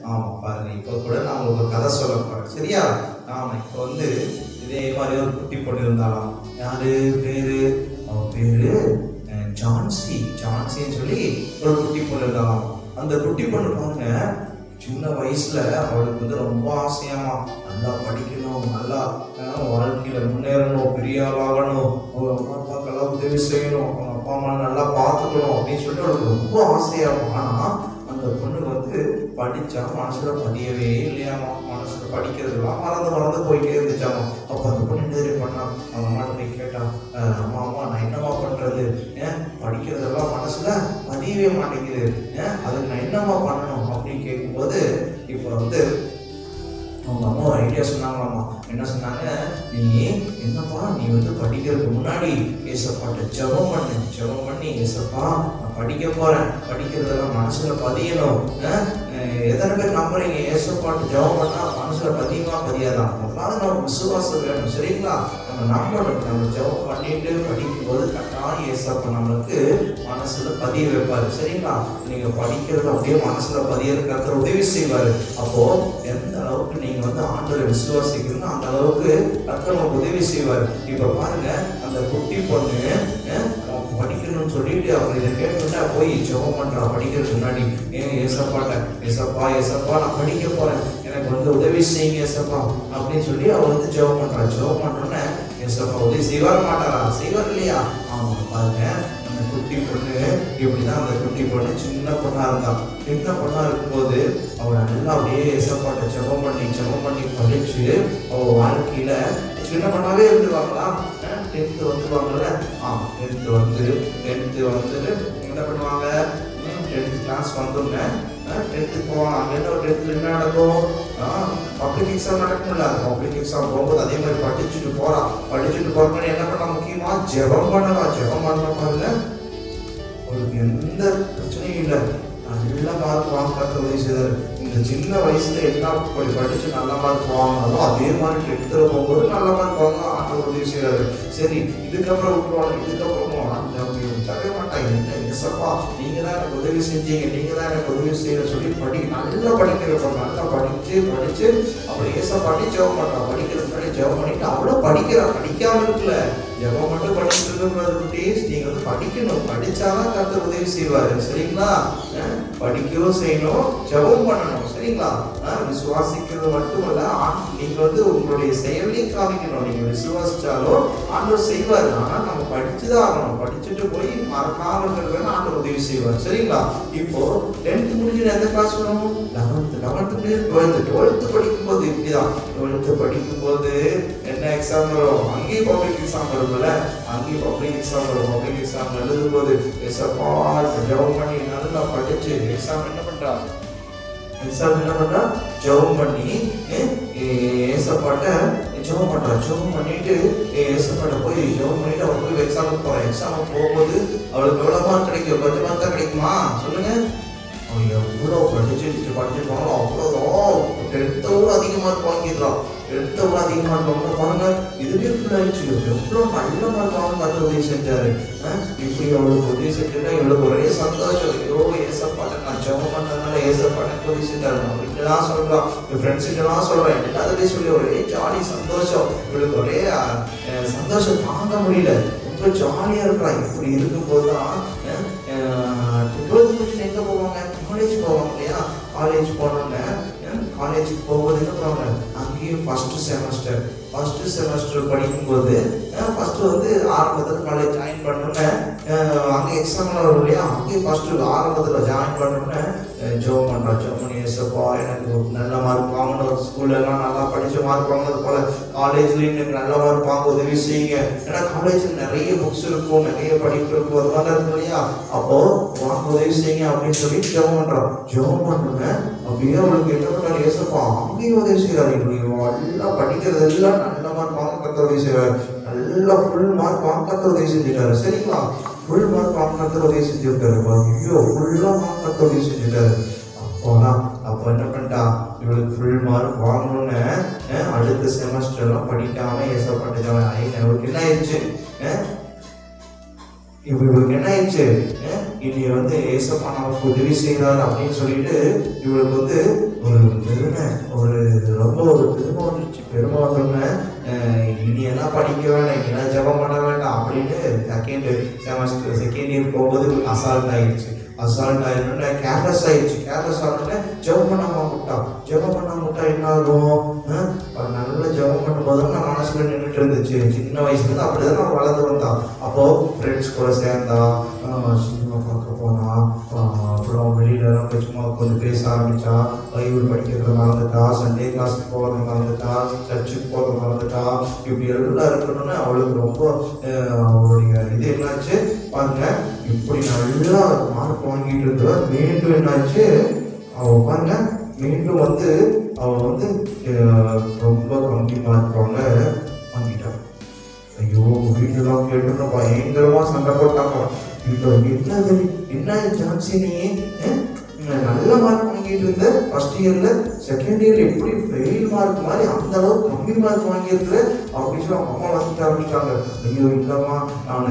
ஆமா பாருங்க இப்போ கூட நான் உங்களுக்கு ஒரு கதை சொல்ல போறேன் சரியா ஆமா இப்போ வந்து இதே மாதிரி ஒரு குட்டி பொண்ணு இருந்தாலாம் யாரு பேரு அவ பேரு அஹ், ஜான்சி ஜான்சின்னு சொல்லி ஒரு குட்டி பொண்ணு இருந்தாலாம் அந்த குட்டி பொண்ணு பாருங்க சின்ன வயசுல அவளுக்கு வந்து ரொம்ப ஆசையாமா நல்லா படிக்கணும் நல்லா அஹ், வாழ்க்கையில முன்னேறணும் பெரிய ஆளாகணும் அவங்க அம்மா அப்பாக்கெல்லாம் உதவி செய்யணும் அவங்க அப்பா அம்மா நல்லா பார்த்துக்கணும் அப்படின்னு சொல்லிட்டு அவளுக்கு ரொம்ப ஆசையாகும் ஆனா அந்த பொண்ணு வந்து படிச்சா மனசுல பதியவே இல்லையாமா மனசுல படிக்கிறதுலாம் மறந்து மறந்து போயிட்டே இருந்துச்சாமா அப்ப அந்த பொண்ணு என்ன தெரியும் பண்ணா அவங்க அம்மாட்ட போய் கேட்டா "அஹ், அம்மா அம்மா நான் என்னம்மா பண்றது ஏன் படிக்கிறதெல்லாம் மனசுல பதியவே மாட்டேங்குது ஏன் அதுக்கு நான் என்னம்மா பண்ணணும் அப்படின்னு கேட்கும்போது இப்போ வந்து அவங்க அம்மா ஒரு ஐடியா சொன்னாங்களாம்மா என்ன சொன்னாங்க நீ என்னப்பா நீ வந்து படிக்கிறதுக்கு முன்னாடி ஏசப்பாட்ட ஜெபம் பண்ணு ஜெபம் பண்ணி ஏசப்பா நான் படிக்க போறேன் படிக்கிறதெல்லாம் மனசுல பதியணும் அஹ், அஹ், எத்தனை பேர் நம்புறீங்க ஏசப்பாட்டு ஜெபம் பண்ணா மனசுல பதியுமா பதியாதான் அதனால நம்ம விசுவாசம் வேணும் சரிங்களா நம்ம நம்பணும் நம்ம ஜெபம் பண்ணிட்டு படிக்கும்போது கட்டாயம் ஏசப்பா நம்மளுக்கு மனசுல பதிய வைப்பாரு சரிங்களா நீங்க படிக்கிறது அப்படியே மனசுல பதியறது கருத்து உதவி செய்வாரு அப்போ எந்த அளவுக்கு நீங்க வந்து ஆண்டவரை விசுவாசிக்கிறீங்களோ அந்த அளவுக்கு கர்த்தர் உங்களுக்கு உதவி செய்வார் இப்ப பாருங்க அந்த குட்டி பொண்ணு அஹ், அவன் படிக்கணும்னு சொல்லிட்டு அவர் இதை கேட்டுட்டா போய் ஜெபம் பண்றா படிக்கிறதுக்கு முன்னாடி ஏன் ஏசப்பாட்ட ஏசப்பா ஏசப்பா நான் படிக்க போறேன் எனக்கு வந்து உதவி செய்யுங்க ஏசப்பா அப்படின்னு சொல்லி அவ வந்து ஜெபம் பண்றா ஜெபம் பண்றோன்னே ஏசப்பா உதவி செய்வார் மாட்டாரா செய்வார் இல்லையா ஆமா பாருங்க அந்த குட்டி பொண்ணு இப்படிதான் அந்த குட்டி பொண்ணு சின்ன பொண்ணா இருந்தா சின்ன பொண்ணா இருக்கும்போது அவ நல்லா அப்படியே ஏசப்பாட்ட ஜெபம் பண்ணி ஜெபம் பண்ணி படிச்சு அவ வாழ்க்கையில சின்ன பொண்ணாவே இருந்துருவாங்களா டென்த்து வந்துருவாங்கல்ல ஆ டென்த்து வந்து டென்த்து வந்துட்டு என்ன பண்ணுவாங்க டென்த்து கிளாஸ் வந்தோடனே டென்த்து போவாங்க அங்கே என்ன டென்த்தில் என்ன நடக்கும் பப்ளிக் எக்ஸாம் நடக்கும்ல அந்த பப்ளிக் எக்ஸாம் போகும்போது அதே மாதிரி படிச்சுட்டு போகிறான் படிச்சுட்டு போகிறப்ப என்ன பண்ணலாம் முக்கியமாக ஜெபம் பண்ணலாம் ஜெபம் பண்ண பாருங்க அவருக்கு எந்த பிரச்சனையும் இல்லை நல்ல மார்க் வாங்குறது உதவி செய்தார் இந்த சின்ன வயசுல என்ன படி படிச்சு நல்ல மார்க் வாங்கினாலும் அதே மாதிரி டென்த்தில் போகும்போது நல்ல மார்க் வாங்க ஆண்டவர் உதவி செய்றாரு சரி இதுக்கப்புறம் விட்டுருவாங்க இதுக்கப்புறம் ஆண்டவர் விட்டாவே மாட்டாங்க என்ன எசப்பா நீங்க தான் எனக்கு உதவி செஞ்சீங்க நீங்க தான் எனக்கு உதவி செய்யற சொல்லி படி நல்லா படிக்கிறப்ப நல்லா படிச்சு படிச்சு அப்படி ஏச பண்ணி ஜெபம் பண்றான் படிக்கிறது முன்னாடி ஜெபம் பண்ணிட்டு அவ்வளோ படிக்கிறான் படிக்காம இருக்குல்ல ஜெபம் மட்டும் படிச்சுட்டு இருக்கிறது நீங்க வந்து படிக்கணும் படிச்சாதான் கர்த்தர் உதவி செய்வாரு சரிங்களா அஹ் படிக்கவும் செய்யணும் ஜெபம் பண்ணணும் சரிங்களா அஹ் விசுவாசிக்கிறது மட்டுமல்ல ஆண்- நீங்க வந்து உங்களுடைய செயலையும் காமிக்கணும் நீங்க விசுவாசிச்சாலும் ஆண்டவர் செய்வார் ஆனா நம்ம படிச்சுதான் ஆகணும் படிச்சுட்டு போய் மறக்காம இருக்கிறது ஆண்டவர் உதவி செய்வார் சரிங்களா இப்போ டென்த் முடிஞ்சு எந்த கிளாஸ் வரும் லெவன்த் லெவன்த் முடிஞ்சு டுவெல்த் டுவெல்த் படிக்கும்போது இப்படிதான் டுவெல்த் படிக்கும்போது என்ன எக்ஸாம் வரும் அங்கேயும் பப்ளிக் எக்ஸாம் வரும்ல அங்கேயும் பப்ளிக் எக்ஸாம் வரும் பப்ளிக் எக்ஸாம் எழுதும்போது எஸ்அப்பா ஜெபம் பண்ணி நல்லா படிச்சு எக்ஸாம் என்ன பண்றா எக்ஸாம் என்ன பண்றா ஜெபம் பண்ணி அஹ், ஏசப்பாட்ட ஜெபம் பண்றா ஜெபம் பண்ணிட்டு ஏசப்பாட்ட போய் ஜெபம் பண்ணிட்டு அவள் போய் எக்ஸாமுக்கு போறா எக்ஸாமுக்கு போகும்போது அவளுக்கு எவ்வளவு மார்க் கிடைக்கும் கொஞ்சம் மார்க் தான் கிடைக்குமா சொல்லுங்க அவன் எவ்வளோ படிச்சு படிச்சுட்டு போனாலும் அவ்வளோ டென்த்தை விட அதிக மார்க் வாங்கிடுறான் டென்த்தை விட அதிக மார்க் வாங்க பாருங்க இதுவே ஃபுல் ஆயிடுச்சு எவ்வளோ நல்ல மார்க் வாங்க கற்று உதவி செஞ்சாரு அஹ் இப்படி அவளுக்கு உதவி செஞ்சுட்டா இவளுக்கு ஒரே சந்தோஷம் ஐயோ ஏசப்பாட்ட நான் ஜெபம் பண்ணதுனால ஏசப்பாட்ட உதவி செஞ்சாரு நான் வீட்டுலாம் சொல்றான் என் ஃப்ரெண்ட்ஸ் கிட்டலாம் சொல்றேன் எல்லாத்துலேயும் சொல்லி ஒரே ஜாலி சந்தோஷம் இவளுக்கு ஒரே அஹ், அஹ், சந்தோஷம் தாங்க முடியல ரொம்ப ஜாலியா இருக்கிறா இப்படி இருக்கும்போது தான் டுவெல்த் முடிச்சு எங்க போவாங்க காலேஜ் போவாங்க இல்லையா காலேஜ் போனோடனே காலேஜுக்கு போகும்போது என்ன பண்ணுவாங்க அங்கேயும் ஃபர்ஸ்ட் செமஸ்டர் ஃபர்ஸ்ட் செமஸ்டர் படிக்கும்போது ஃபர்ஸ்ட் வந்து ஆரம்பத்தில் காலேஜ் ஜாயின் பண்ணோன்னே அங்கே எக்ஸாம்லாம் வரும் இல்லையா அங்கேயும் ஃபர்ஸ்ட் ஆரம்பத்தில் ஜாயின் பண்ணோன்னே ஜோம் பண்ணுறா ஜோம் பண்ணி ஏசப்பா எனக்கு ஒரு நல்ல மார்க் வாங்கணும் ஒரு ஸ்கூல்லலாம் நல்லா படித்து மார்க் வாங்கினது போல காலேஜ்லேயும் எனக்கு நல்ல மார்க் வாங்க உதவி செய்யுங்க ஏன்னா காலேஜில் நிறைய புக்ஸ் இருக்கும் நிறைய படிப்பு இருக்கும் அது மாதிரி இருக்கும் இல்லையா அப்போ வாங்க உதவி செய்யுங்க அப்படின்னு சொல்லி ஜெபம் பண்றோம் ஜெபம் பண்ணுங்க அப்படியே அவளுக்கு என்ன பண்ணாரு ஏசப்பா அங்கேயும் உதவி செய்யறாரு இப்படி நல்லா படிக்கிறது எல்லாம் நல்ல மார்க் வாங்க கத்த உதவி செய்வார் நல்லா ஃபுல் மார்க் வாங்க கத்த உதவி செஞ்சுட்டாரு சரிங்களா ஃபுல் மார்க் வாங்க கத்த உதவி செஞ்சுருக்காரு ஐயோ ஃபுல்லா மார்க் கத்த உதவி செஞ்சுட்டாரு அப்போனா அப்போ என்ன பண்ணிட்டா இவளுக்கு ஃபுல் மார்க் வாங்கணும்னு அஹ், அடுத்த செமஸ்டர்லாம் படிக்காம ஏசப்பட்டுட்டாங்க ஐ அவளுக்கு என்ன ஆயிடுச்சு அஹ், இப்போ இவளுக்கு என்ன ஆயிடுச்சு அஹ் இனி வந்து ஏசப்பா நமக்கு உதவி செய்கிறார் அப்படின்னு சொல்லிட்டு இவளுக்கு வந்து ஒரு பெருமை ஒரு ரொம்ப ஒரு பெருமை வந்துருச்சு பெருமை வந்தோடனே அஹ் இனி எல்லாம் படிக்க வேண்டாம் இனி எல்லாம் ஜெபம் பண்ண வேண்டாம் அப்படின்னு செகண்ட் செமஸ்டர் செகண்ட் இயர் போகும்போது அசால்ட் ஆயிடுச்சு அசால்ட் ஆயிடுச்சு கேர்லெஸ் ஆயிடுச்சு கேர்லெஸ் ஆனோடனே ஜெபம் பண்ணாம விட்டா ஜெபம் பண்ணாம விட்டா என்ன ஆகும் அஹ் அவ நல்லா ஜெபம் பண்ணும்போது நம்ம மனசுல நின்றுட்டு இருந்துச்சு சின்ன வயசுல இருந்து அப்படிதான் நான் வளர்ந்து வந்தா அப்போ ஃப்ரெண்ட்ஸ் கூட சேர்ந்தா சினிமா பார்க்க போனா ஆஹ் அப்புறம் வெளியில எல்லாம் போய் சும்மா உட்காந்து பேச ஆரம்பிச்சா பைபிள் படிக்கிறது மறந்துட்டா சண்டே கிளாஸ்க்கு போகிறது மறந்துட்டா சர்ச்சுக்கு போகிறது மறந்துட்டா இப்படி எல்லாம் இருக்கணும்னு அவளுக்கு ரொம்ப ஆஹ் அவளுடைய இது என்னாச்சு பாருங்க இப்படி நல்லா மார்க் வாங்கிட்டு இருந்தவ மீண்டும் என்னாச்சு அவ பாருங்க மீண்டும் வந்து அவ வந்து ஆஹ் ரொம்ப கம்மி மார்க் வாங்க வாங்கிட்டான் ஐயோ வீட்டுலாம் கேட்டு பயங்கரமா சண்டை போட்டாங்க வீட்டில் என்னது என்ன ஜான்சி நீ அஹ்? நான் நல்ல மார்க் வாங்கிட்டு இருந்த ஃபர்ஸ்ட் இயர்ல செகண்ட் இயர் எப்படி ஃபெயில் மார்க் மாதிரி அந்த அளவுக்கு கம்மி மார்க் வாங்கியிருக்கிற அப்படின்னு சொல்லி அவங்க அம்மா வந்துட்டு ஆரம்பிச்சிட்டாங்க ஐயோ இல்லம்மா நான்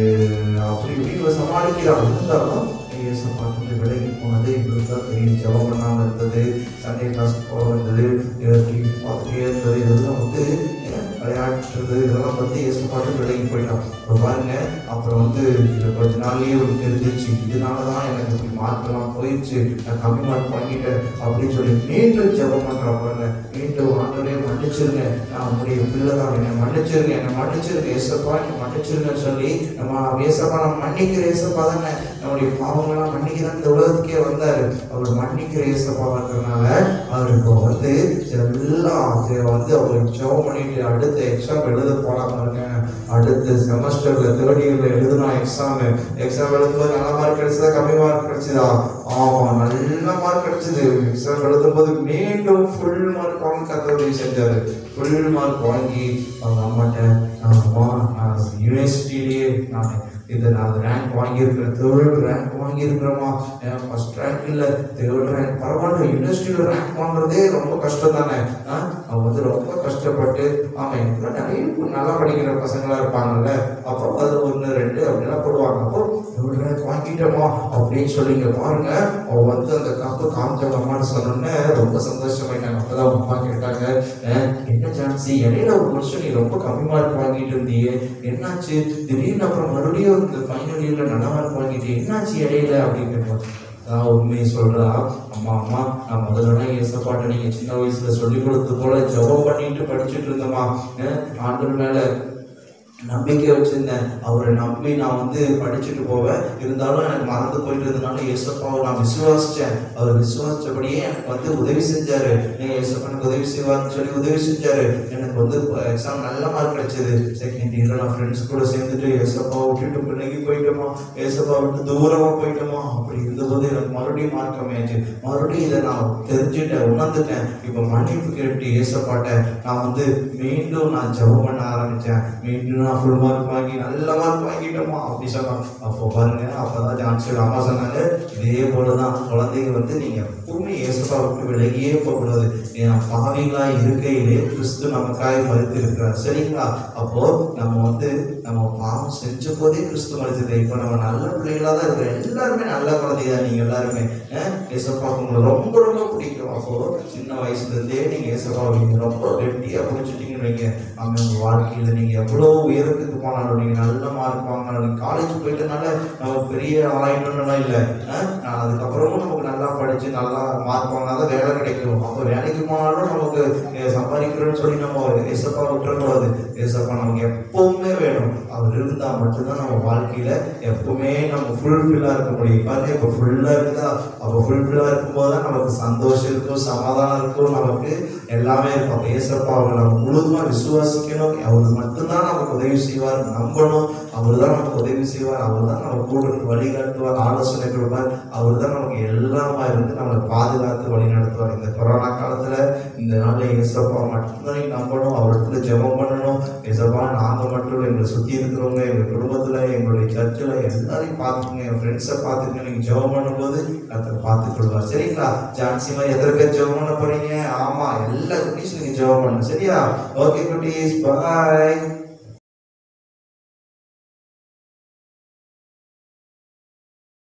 அப்படி இப்படி சமாளிக்கிறான் இருந்தாலும் ஏசப்பாட்டு விலகி போனது எங்களுக்கு தான் தெரியும் ஜெபம் பண்ணாமல் இருந்தது சண்டே கிளாஸ் போக இருந்தது டிவி பார்த்துட்டே இருந்தது இதெல்லாம் வந்து அஹ், விளையாடுறது இதெல்லாம் வந்து ஏசப்பாட்டு விலகி போயிட்டான் இப்போ பாருங்க அப்புறம் வந்து இது கொஞ்ச நாள்லயே ஒரு தெரிஞ்சிச்சு இதனால தான் எனக்கு இப்படி மார்க்கெல்லாம் போயிடுச்சு நான் கம்மி மார்க் வாங்கிட்டேன் அப்படின்னு சொல்லி மீண்டும் ஜெபம் பண்றான் பாருங்க மீண்டும் ஆண்டவரே மன்னிச்சிருங்க நான் உங்களுடைய பிள்ளை தான் என்னை மன்னிச்சிருங்க என்னை மன்னிச்சிருங்க ஏசப்பா என்னை மன்னிச்சிருங்கன்னு சொல்லி நம்ம ஏசப்பா நம்ம மன்னிக்கிற ஏசப்பா தானே நம்முடைய பாவங்கள்லாம் மன்னிக்க தான் இந்த உலகத்துக்கே வந்தாரு அவர் மன்னிக்கிற ஏசப்பா இருக்கிறதுனால அவருக்கு வந்து எல்லாம் அது வந்து அவர் ஜெபம் பண்ணிட்டு அடுத்த எக்ஸாம் எழுத போலாம் பாருங்க அடுத்த செமஸ்டர்ல தேர்ட் இயர்ல எழுதுனா எக்ஸாம் எக்ஸாம் எழுதும்போது நல்ல மார்க் கிடைச்சதா கம்மி மார்க் கிடைச்சதா ஆமா நல்ல மார்க் கிடைச்சது எக்ஸாம் எழுதும்போது மீண்டும் ஃபுல் மார்க் வாங்கி கத்த உதவி செஞ்சாரு ஃபுல் மார்க் வாங்கி அவங்க அம்மாட்ட அம்மா நான் யூனிவர்சிட்டிலேயே நான் இது நான் ரேங்க் வாங்கியிருக்கிறேன் தேர்ட் ரேங்க் வாங்கியிருக்கிறேம்மா ஏன் ஃபர்ஸ்ட் ரேங்க் இல்லை தேர்ட் ரேங்க் பரவாயில்ல யூனிவர்சிட்டியில் ரேங்க் வாங்குறதே ரொம்ப கஷ்டம் தானே ஆ அவன் வந்து ரொம்ப கஷ்டப்பட்டு ஆமாம் எனக்கு நிறைய நல்லா படிக்கிற பசங்களாக இருப்பாங்கல்ல அப்போ அது ஒன்று ரெண்டு அப்படிலாம் போடுவாங்க அப்போ தேர்ட் ரேங்க் வாங்கிட்டோமா அப்படின்னு சொல்லிங்க பாருங்க அவன் வந்து அந்த கப்பு காமிச்சவங்க அம்மான்னு சொன்னோன்னே ரொம்ப சந்தோஷமாயிட்டாங்க அப்பதான் அவங்க அம்மா கேட்டாங்க "அஹ், என்ன ஜான்சி இடையில ஒரு வருஷம் நீ ரொம்ப கம்மி மார்க் வாங்கிட்டு இருந்தியே என்னாச்சு திடீர்னு அப்புறம் மறுபடியும் இந்த ஃபைனல் இயர்ல நல்ல மார்க் வாங்கிட்டு என்னாச்சு இடையில அப்படின்னு நான் உண்மையை சொல்றா அம்மா அம்மா நான் முதல்ல ஏசப்பாட்ட நீங்க சின்ன வயசுல சொல்லி கொடுத்தது போல ஜெபம் பண்ணிட்டு படிச்சுட்டு இருந்தேம்மா அஹ், ஆண்டவர் மேல நம்பிக்கை வச்சிருந்தேன் அவரை நம்பி நான் வந்து படிச்சுட்டு போவேன் இருந்தாலும் எனக்கு மறந்து போயிட்டு இருந்தனால ஏசப்பாவை நான் விசுவாசிச்சேன் அவர் விசுவாசிச்சபடியே எனக்கு வந்து உதவி செஞ்சாரு நீங்க ஏசப்பா எனக்கு உதவி செய்வார்னு சொல்லி உதவி செஞ்சாரு எனக்கு வந்து எக்ஸாம் நல்ல மார்க் கிடைச்சது செகண்ட் இயர்ல நான் ஃப்ரெண்ட்ஸ் கூட சேர்ந்துட்டு ஏசப்பா விட்டுட்டு பிள்ளைக்கு போயிட்டோமா ஏசப்பா விட்டு தூரமா போயிட்டோமா அப்படி இருந்தபோது எனக்கு மறுபடியும் மார்க் கம்மியாச்சு மறுபடியும் இதை நான் தெரிஞ்சுட்டேன் உணர்ந்துட்டேன் இப்போ மன்னிப்பு கேட்டு ஏசப்பாட்ட நான் வந்து மீண்டும் நான் ஜெபம் பண்ண ஆரம்பிச்சேன் மீண்டும் நான் ஃபுல் மார்க் வாங்கி நல்ல மார்க் வாங்கிட்டோமா அப்படி சொன்னான் அப்போ பாருங்க அப்பதான் ஜான்சி அம்மா சொன்னாங்க இதே போலதான் குழந்தைங்க வந்து நீங்க எப்பவுமே ஏசப்பா விட்டு விலகியே போகக்கூடாது ஏன்னா பாவிகளா இருக்கையிலே கிறிஸ்து நமக்காக மறுத்து இருக்கிறார் சரிங்களா அப்போ நம்ம வந்து நம்ம பாவம் செஞ்ச போதே கிறிஸ்து மறுத்தது இப்போ நம்ம நல்ல பிள்ளைகளா தான் இருக்கிறோம் எல்லாருமே நல்ல குழந்தைங்க தான் நீங்க எல்லாருமே அஹ், ஏசப்பா உங்களை ரொம்ப ரொம்ப பிடிக்கும் அப்போ சின்ன வயசுல இருந்தே நீங்க ஏசப்பா நீங்க ரொம்ப கெட்டியா பிடிச்சிட்டீங்கன்னு வைங்க அவங்க உங்க வாழ்க்கையில நீங்க எவ்வளவு உயரத்துக்கு போனாலும் நீங்க நல்ல மார்க் வாங்கினாலும் நீங்க காலேஜ் போயிட்டனால நம்ம பெரிய ஆளாயிட்டோம்லாம் இல்லை நான் அதுக்கப்புறமும் நமக்கு நல்லா படிச்சு நல்லா மார்க் வாங்கினாதான் வேலை கிடைக்கும் அப்போ வேலைக்கு போனாலும் நமக்கு அஹ், சம்பாதிக்கிறோம்னு சொல்லி நம்ம ஏசப்பா விட்டுறக்கூடாது ஏசப்பா நமக்கு எப்பவுமே வேணும் அவர் இருந்தா மட்டும்தான் நம்ம வாழ்க்கையில எப்பவுமே நம்ம ஃபுல்ஃபில்லா இருக்க முடியும் பாருங்க இப்போ ஃபுல்லா இருக்குதா அப்போ ஃபுல்ஃபில்லா இருக்கும்போது தான் நமக்கு சந்தோஷம் இருக்கும் சமாதானம் இருக்கும் நமக்கு எல்லாமே இருக்கும் அப்போ ஏசப்பா அவரை நம்ம முழுதுமா விசுவாசிக்கணும் அவர் மட்டும்தான் நமக்கு உதவி செய்வார் நம்பணும் அவர் தான் நமக்கு உதவி செய்வார் அவர் தான் நம்ம கூட இருந்து வழிகாட்டுவார் ஆலோசனை கொடுப்பார் அவர் தான் நமக்கு எல்லாமா இருந்து நம்மளை பாதுகாத்து வழி நடத்துவார் இந்த கொரோனா காலத்துல இந்த நாள்ல ஏசப்பா மட்டும்தான் நீங்க நம்பணும் அவர்கிட்ட ஜெபம் பண்ணணும் ஏசப்பா நாங்க மட்டும் இல்லை, எங்களை சுத்தி இருக்கிறவங்க எங்க குடும்பத்துல எங்களுடைய சர்ச்சில் எல்லாரையும் பார்த்துக்குங்க என் ஃப்ரெண்ட்ஸை பார்த்துக்குங்க நீங்க ஜெபம் பண்ணும்போது கத்தர் பார்த்துக் கொள்வார் சரிங்களா ஜான்சி மாதிரி எத்தனை பேர் ஜெபம் பண்ண போறீங்க ஆமா எல்லா குட்டீஸ் நீங்க ஜெபம் பண்ணணும் சரியா ஓகே குட்டீஸ் பாய்